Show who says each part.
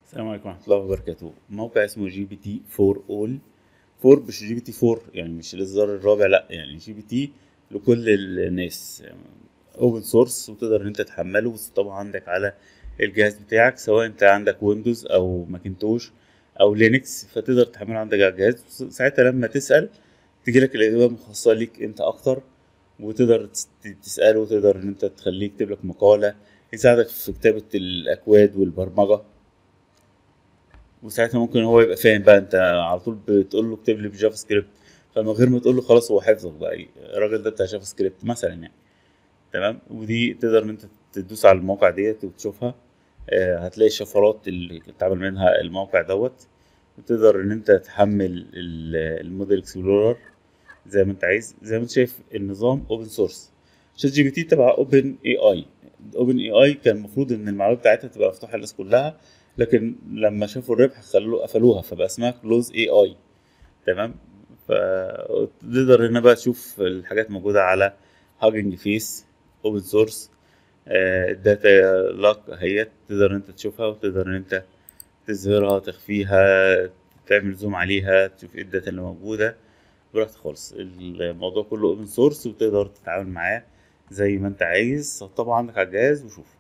Speaker 1: السلام عليكم ورحمة الله وبركاته موقع اسمه جي بي تي فور اول فور مش جي بي تي فور يعني مش الاصدار الرابع لا يعني جي بي تي لكل الناس اوبن سورس وتقدر ان انت تحمله بس طبعا عندك على الجهاز بتاعك سواء انت عندك ويندوز او ماكنتوش او لينكس فتقدر تحمله عندك على الجهاز ساعتها لما تسأل تجيلك الإجابة مخصصة ليك انت اكتر وتقدر تس- تسأله وتقدر ان انت تخليه يكتب لك مقالة يساعدك في كتابة الأكواد والبرمجة وساعتها ممكن هو يبقى فاهم بقى انت على طول بتقول له اكتب لي بجافا سكريبت فمن غير ما تقول له خلاص هو حافظك بقى الراجل ده بتاع جافا سكريبت مثلا يعني تمام ودي تقدر ان انت تدوس على الموقع ديت وتشوفها آه، هتلاقي الشفرات اللي اتعمل منها الموقع دوت وتقدر ان انت تحمل ال- الموديل اكسبلورر زي ما انت عايز زي ما انت شايف النظام اوبن سورس شات جي بي تي تبع اوبن اي اي اوبن اي اي كان المفروض ان المعلومات بتاعتها تبقى مفتوحه للناس كلها لكن لما شافوا الربح خلوه قفلوها فبقى اسمها كلوز اي اي تمام فتقدر هنا بقى تشوف الحاجات موجوده على هاجنج فيس اوبن سورس الداتا لاك اهيت تقدر ان انت تشوفها وتقدر ان انت تظهرها تخفيها تعمل زوم عليها تشوف ايه الداتا اللي موجوده براحتك خالص الموضوع كله اوبن سورس وتقدر تتعامل معاه زي ما انت عايز طبعا عندك على الجهاز وشوف